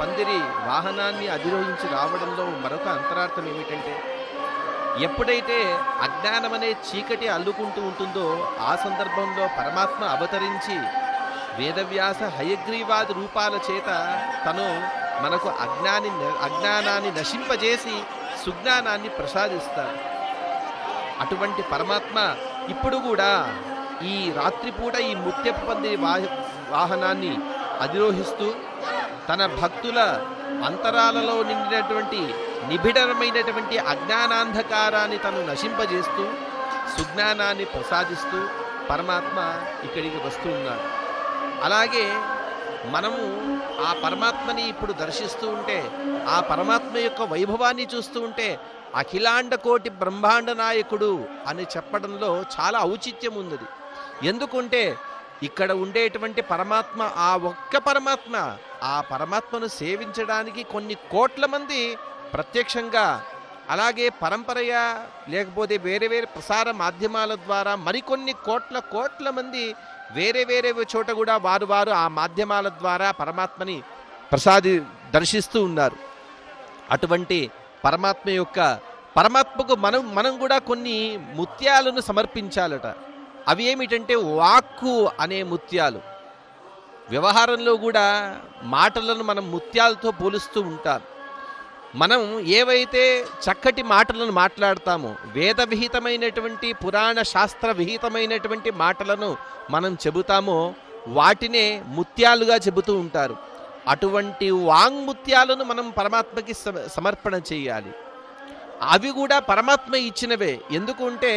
పందిరి వాహనాన్ని అధిరోహించి రావడంలో మరొక అంతరార్థం ఏమిటంటే ఎప్పుడైతే అజ్ఞానం అనే చీకటి అల్లుకుంటూ ఉంటుందో ఆ సందర్భంలో పరమాత్మ అవతరించి వేదవ్యాస హయగ్రీవాది రూపాల చేత తను మనకు అజ్ఞాని అజ్ఞానాన్ని నశింపజేసి సుజ్ఞానాన్ని ప్రసాదిస్తాడు అటువంటి పరమాత్మ ఇప్పుడు కూడా ఈ రాత్రిపూట ఈ ముత్యపు పందిరి వాహ- వాహనాన్ని అధిరోహిస్తూ తన భక్తుల అంతరాలలో నిండినటువంటి నిబిడమైనటువంటి అజ్ఞానాంధకారాన్ని తను నశింపజేస్తూ సుజ్ఞానాన్ని ప్రసాదిస్తూ పరమాత్మ ఇక్కడికి వస్తూ ఉన్నాడు అలాగే మనము ఆ పరమాత్మని ఇప్పుడు దర్శిస్తూ ఉంటే ఆ పరమాత్మ యొక్క వైభవాన్ని చూస్తూ ఉంటే అఖిలాండ కోటి బ్రహ్మాండ నాయకుడు అని చెప్పడంలో చాలా ఔచిత్యం ఉంది ఎందుకుంటే ఇక్కడ ఉండేటువంటి పరమాత్మ ఆ ఒక్క పరమాత్మ ఆ పరమాత్మను సేవించడానికి కొన్ని కోట్ల మంది ప్రత్యక్షంగా అలాగే పరంపరయ లేకపోతే వేరే వేరే ప్రసార మాధ్యమాల ద్వారా మరికొన్ని కోట్ల కోట్ల మంది వేరే వేరే చోట కూడా వారు వారు ఆ మాధ్యమాల ద్వారా పరమాత్మని ప్రసాది దర్శిస్తూ ఉన్నారు అటువంటి పరమాత్మ యొక్క పరమాత్మకు మనం మనం కూడా కొన్ని ముత్యాలను సమర్పించాలట అవి ఏమిటంటే వాక్కు అనే ముత్యాలు వ్యవహారంలో కూడా మాటలను మనం ముత్యాలతో పోలుస్తూ ఉంటాం మనం ఏవైతే చక్కటి మాటలను మాట్లాడతామో వేద విహితమైనటువంటి పురాణ శాస్త్ర విహితమైనటువంటి మాటలను మనం చెబుతామో వాటినే ముత్యాలుగా చెబుతూ ఉంటారు అటువంటి వాంగ్ముత్యాలను మనం పరమాత్మకి సమ- సమర్పణ చేయాలి అవి కూడా పరమాత్మ ఇచ్చినవే ఎందుకుంటే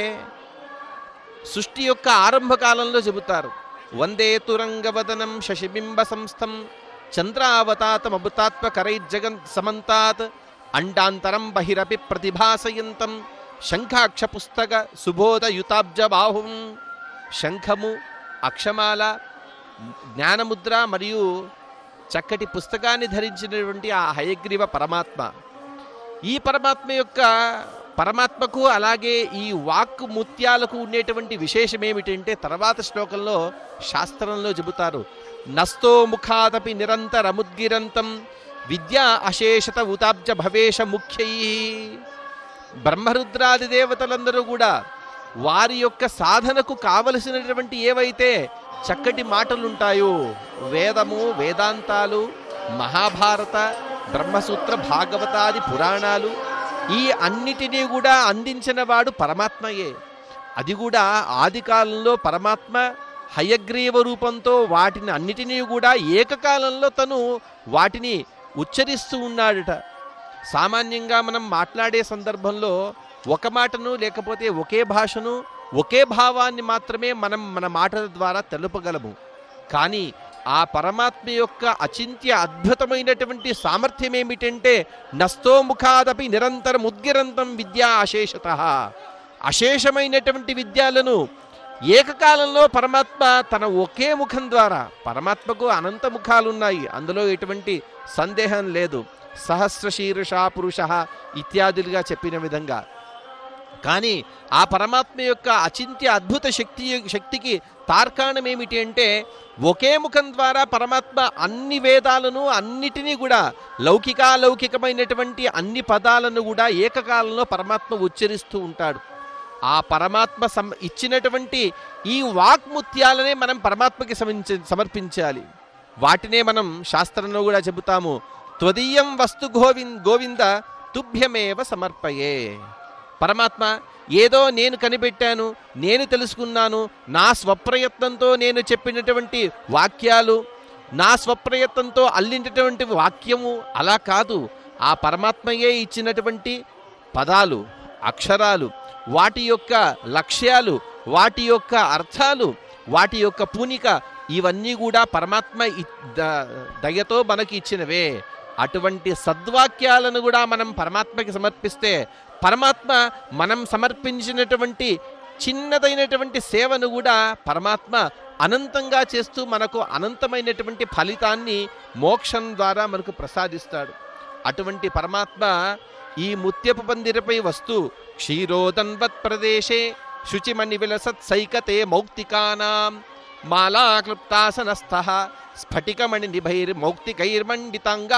సృష్టి యొక్క ఆరంభ కాలంలో చెబుతారు వందే తురంగవదనం శశిబింబ సంస్థం చంద్రావతాతమభుతాత్మ కరైజ్జగన్ సమంతాత్ అండాంతరం బహిరపి ప్రతిభాసయంతం శంఖాక్ష పుస్తక సుబోధయుతాబ్జ బాహుం శంఖము అక్షమాల జ్ఞానముద్ర మరియు చక్కటి పుస్తకాన్ని ధరించినటువంటి ఆ హయగ్రీవ పరమాత్మ ఈ పరమాత్మ యొక్క పరమాత్మకు అలాగే ఈ వాక్కు ముత్యాలకు ఉండేటువంటి విశేషం ఏమిటంటే తర్వాత శ్లోకంలో శాస్త్రంలో చెబుతారు నస్తో ముఖాదపి నిరంతరముద్గిరంతం విద్యా అశేషత ఉతాబ్జ భవేష ముఖ్యై బ్రహ్మరుద్రాది దేవతలందరూ కూడా వారి యొక్క సాధనకు కావలసినటువంటి ఏవైతే చక్కటి మాటలుంటాయో వేదము వేదాంతాలు మహాభారత బ్రహ్మసూత్ర భాగవతాది పురాణాలు ఈ అన్నిటినీ కూడా అందించిన వాడు పరమాత్మయే అది కూడా ఆది కాలంలో పరమాత్మ హయగ్రీవ రూపంతో వాటిని అన్నిటినీ కూడా ఏకకాలంలో తను వాటిని ఉచ్చరిస్తూ ఉన్నాడట సామాన్యంగా మనం మాట్లాడే సందర్భంలో ఒక మాటను లేకపోతే ఒకే భాషను ఒకే భావాన్ని మాత్రమే మనం మన మాటల ద్వారా తెలుపగలము కానీ ఆ పరమాత్మ యొక్క అచింత్య అద్భుతమైనటువంటి సామర్థ్యం ఏమిటంటే నస్తో ముఖాదపి నిరంతరం ఉద్గిరంతం విద్యా అశేషత అశేషమైనటువంటి విద్యాలను ఏకకాలంలో పరమాత్మ తన ఒకే ముఖం ద్వారా పరమాత్మకు అనంత ముఖాలున్నాయి అందులో ఎటువంటి సందేహం లేదు సహస్ర శీర్ష పురుష ఇత్యాదులుగా చెప్పిన విధంగా కానీ ఆ పరమాత్మ యొక్క అచింత్య అద్భుత శక్తి శక్తికి తార్కాణం ఏమిటి అంటే ఒకే ముఖం ద్వారా పరమాత్మ అన్ని వేదాలను అన్నిటినీ కూడా లౌకికాలౌకికమైనటువంటి అన్ని పదాలను కూడా ఏకకాలంలో పరమాత్మ ఉచ్చరిస్తూ ఉంటాడు ఆ పరమాత్మ సం ఇచ్చినటువంటి ఈ వాక్ముత్యాలనే మనం పరమాత్మకి సమించ సమర్పించాలి వాటినే మనం శాస్త్రంలో కూడా చెబుతాము త్వదీయం వస్తు గోవింద్ గోవింద తుభ్యమేవ సమర్పయే పరమాత్మ ఏదో నేను కనిపెట్టాను నేను తెలుసుకున్నాను నా స్వప్రయత్నంతో నేను చెప్పినటువంటి వాక్యాలు నా స్వప్రయత్నంతో అల్లినటువంటి వాక్యము అలా కాదు ఆ పరమాత్మయే ఇచ్చినటువంటి పదాలు అక్షరాలు వాటి యొక్క లక్ష్యాలు వాటి యొక్క అర్థాలు వాటి యొక్క పూనిక ఇవన్నీ కూడా పరమాత్మ ఇ- ద- దయతో మనకి ఇచ్చినవే అటువంటి సద్వాక్యాలను కూడా మనం పరమాత్మకి సమర్పిస్తే పరమాత్మ మనం సమర్పించినటువంటి చిన్నదైనటువంటి సేవను కూడా పరమాత్మ అనంతంగా చేస్తూ మనకు అనంతమైనటువంటి ఫలితాన్ని మోక్షం ద్వారా మనకు ప్రసాదిస్తాడు అటువంటి పరమాత్మ ఈ ముత్యపు పందిరపై వస్తూ క్షీరోదన్వత్ ప్రదేశే శుచిమణి విలసత్ సైకతే మౌక్తికానాం మాలాక్లుప్తాసనస్థ స్ఫటికమణి నిభైర్మౌక్తికైర్మండితాంగ